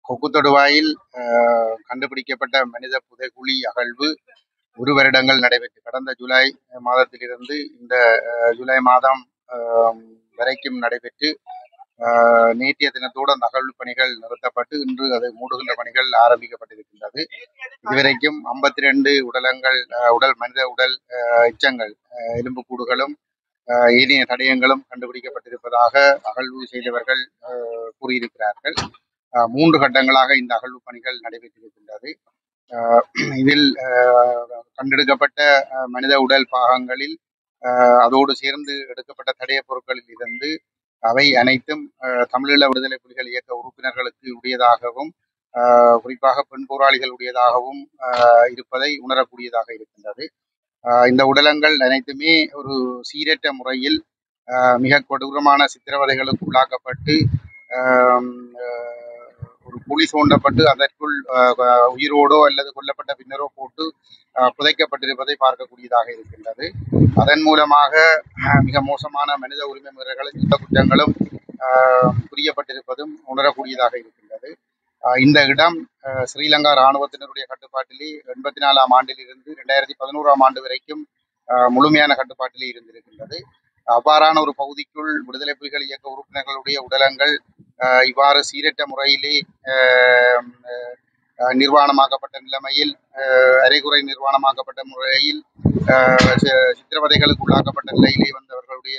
கொக்கு தொடுவாயில் அஹ், கண்டுபிடிக்கப்பட்ட மனித புதைகுழி அகழ்வு ஒரு வருடங்கள் நடைபெற்று கடந்த ஜூலை மாதத்திலிருந்து இந்த அஹ், ஜூலை மாதம் அஹ், வரைக்கும் நடைபெற்று அஹ், நேற்றைய தினத்தோடு அந்த அகழ்வு பணிகள் நிறுத்தப்பட்டு இன்று அது மூடுகின்ற பணிகள் ஆரம்பிக்கப்பட்டிருக்கின்றது இதுவரைக்கும் ஐம்பத்தி ரெண்டு உடலங்கள் அஹ், உடல் மனித உடல் அஹ், எச்சங்கள் அஹ், எலும்புக்கூடுகளும் அஹ், ஏனைய தடயங்களும் கண்டுபிடிக்கப்பட்டிருப்பதாக அகழ்வு செய்தவர்கள் அஹ், கூறியிருக்கிறார்கள் அஹ், மூன்று கட்டங்களாக இந்த அகழ்வு பணிகள் நடைபெற்றிருக்கின்றது அஹ், இதில் அஹ், கண்டெடுக்கப்பட்ட அஹ், மனித உடல் பாகங்களில் அஹ், அதோடு சேர்ந்து எடுக்கப்பட்ட தடய பொருட்களில் இருந்து அவை அனைத்தும் அஹ், தமிழீழ விடுதலை புலிகள் இயக்க உறுப்பினர்களுக்கு உடையதாகவும் அஹ், குறிப்பாக பெண் போராளிகள் உடையதாகவும் அஹ், இருப்பதை உணரக்கூடியதாக இருக்கின்றது அஹ், இந்த உடலங்கள் அனைத்துமே ஒரு சீரற்ற முறையில் அஹ், மிக கொடூரமான சித்திரவதைகளுக்கு உள்ளாக்கப்பட்டு ஆம், அஹ், ஒரு குழி தோண்டப்பட்டு அதற்குள் அஹ், அஹ், உயிரோடோ அல்லது கொல்லப்பட்ட பின்னரோ போட்டு அஹ், புதைக்கப்பட்டிருப்பதை பார்க்கக்கூடியதாக இருக்கின்றது அதன் மூலமாக அஹ், மிக மோசமான மனித உரிமை மீறல்களும் யுத்த குற்றங்களும் அஹ், புரியப்பட்டிருப்பதும் உணரக்கூடியதாக இருக்கின்றது அஹ், இந்த இடம் அஹ், ஸ்ரீலங்கா இராணுவத்தினருடைய கட்டுப்பாட்டிலே எண்பத்தி நாலாம் ஆண்டிலிருந்து ரெண்டாயிரத்தி பதினோராம் ஆண்டு வரைக்கும் அஹ், முழுமையான கட்டுப்பாட்டிலே இருந்திருக்கின்றது அவ்வாறான ஒரு பகுதிக்குள் விடுதலை புலிகள் இயக்க உறுப்பினர்களுடைய உடலங்கள் அஹ், இவ்வாறு சீரற்ற முறையிலே அஹ், அஹ், நிர்வாணமாக்கப்பட்ட நிலைமையில் அஹ், அரைகுறை நிர்வாணமாக்கப்பட்ட முறையில் அஹ், சி- சித்திரவதைகளுக்கு உள்ளாக்கப்பட்ட நிலையிலே வந்தவர்களுடைய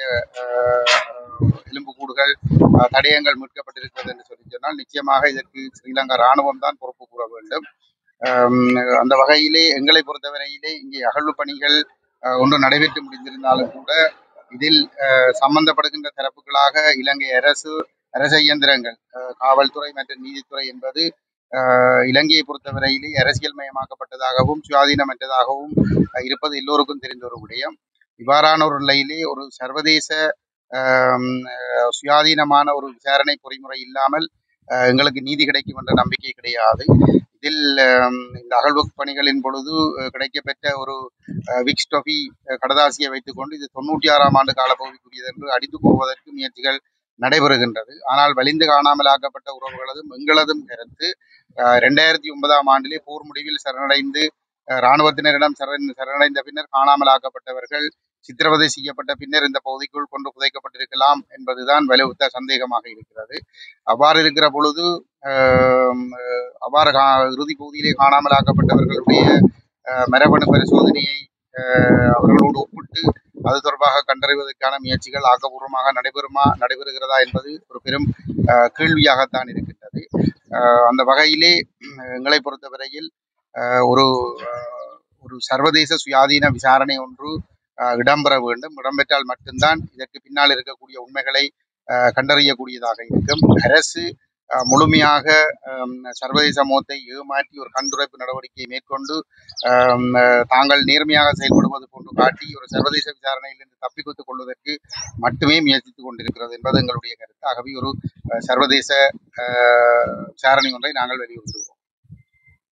அஹ், எலும்புக்கூடுகள் அஹ், தடயங்கள் மீட்கப்பட்டிருக்கிறது என்று சொல்லி சொன்னால் நிச்சயமாக இதற்கு ஸ்ரீலங்கா இராணுவம் தான் பொறுப்பு கூற வேண்டும் அஹ், அந்த வகையிலே எங்களை பொறுத்தவரையிலே இங்கே அகழ்வு பணிகள் அஹ், ஒன்று நடைபெற்று முடிந்திருந்தாலும் கூட இதில் அஹ், சம்பந்தப்படுகின்ற தரப்புகளாக இலங்கை அரசு அரச இயந்திரங்கள் அஹ், காவல்துறை மற்றும் நீதித்துறை என்பது அஹ், இலங்கையை பொறுத்தவரையிலே அரசியல் மயமாக்கப்பட்டதாகவும் சுயாதீனமற்றதாகவும் அஹ், இருப்பது எல்லோருக்கும் தெரிந்த ஒரு விடயம் இவ்வாறான ஒரு நிலையிலே ஒரு சர்வதேச ஆம், அஹ், சுயாதீனமான ஒரு விசாரணை பொறிமுறை இல்லாமல் அஹ், எங்களுக்கு நீதி கிடைக்கும் என்ற நம்பிக்கை கிடையாது இதில் ஆம், இந்த அகழ்வு பணிகளின் பொழுது அஹ், கிடைக்கப்பெற்ற ஒரு அஹ், விக்ஸ் டொஃபி அஹ், கடதாசியை வைத்துக்கொண்டு இது தொண்ணூற்றி ஆறாம் ஆண்டு காலப்பகுதிக்குரியது என்று அடித்து கூறுவதற்கு முயற்சிகள் நடைபெறுகின்றது ஆனால் வலிந்து காணாமலாக்கப்பட்ட உறவுகளதும் எங்களதும் கருத்து அஹ், ரெண்டாயிரத்தி ஒன்பதாம் ஆண்டிலே போர் முடிவில் சரணடைந்து அஹ், இராணுவத்தினரிடம் சரண் சரணடைந்த பின்னர் காணாமலாக்கப்பட்டவர்கள் சித்திரவதை செய்யப்பட்ட பின்னர் இந்த பகுதிக்குள் கொண்டு புதைக்கப்பட்டிருக்கலாம் என்பதுதான் வலுத்த சந்தேகமாக இருக்கிறது அவ்வாறு இருக்கிற பொழுது ஆம், அஹ், அவ்வாறு கா- இறுதி பகுதியிலே காணாமலாக்கப்பட்டவர்களுடைய அஹ், மரபணு பரிசோதனையை அஹ், அவர்களோடு ஒப்பிட்டு அது தொடர்பாக கண்டறிவதற்கான முயற்சிகள் ஆக்கப்பூர்வமாக நடைபெறுமா நடைபெறுகிறதா என்பது ஒரு பெரும் அஹ், கேள்வியாகத்தான் இருக்கின்றது அஹ், அந்த வகையிலே உம், எங்களை பொறுத்தவரையில் அஹ், ஒரு அஹ், ஒரு சர்வதேச சுயாதீன விசாரணை ஒன்று அஹ், இடம்பெற வேண்டும் இடம்பெற்றால் மட்டும்தான் இதற்கு பின்னால் இருக்கக்கூடிய உண்மைகளை அஹ், கண்டறியக்கூடியதாக இருக்கும் அரசு அஹ், முழுமையாக அஹ், சர்வதேச சமூகத்தை ஏமாற்றி ஒரு கண்டுரைப்பு நடவடிக்கையை மேற்கொண்டு அஹ், அஹ், தாங்கள் நேர்மையாக செயல்படுவது போன்று காட்டி ஒரு சர்வதேச விசாரணையிலிருந்து தப்பித்துக் கொள்வதற்கு மட்டுமே முயற்சித்துக் கொண்டிருக்கிறது என்பது எங்களுடைய கருத்து ஆகவே ஒரு அஹ், சர்வதேச அஹ், விசாரணை ஒன்றை நாங்கள் வலியுறுத்துவோம்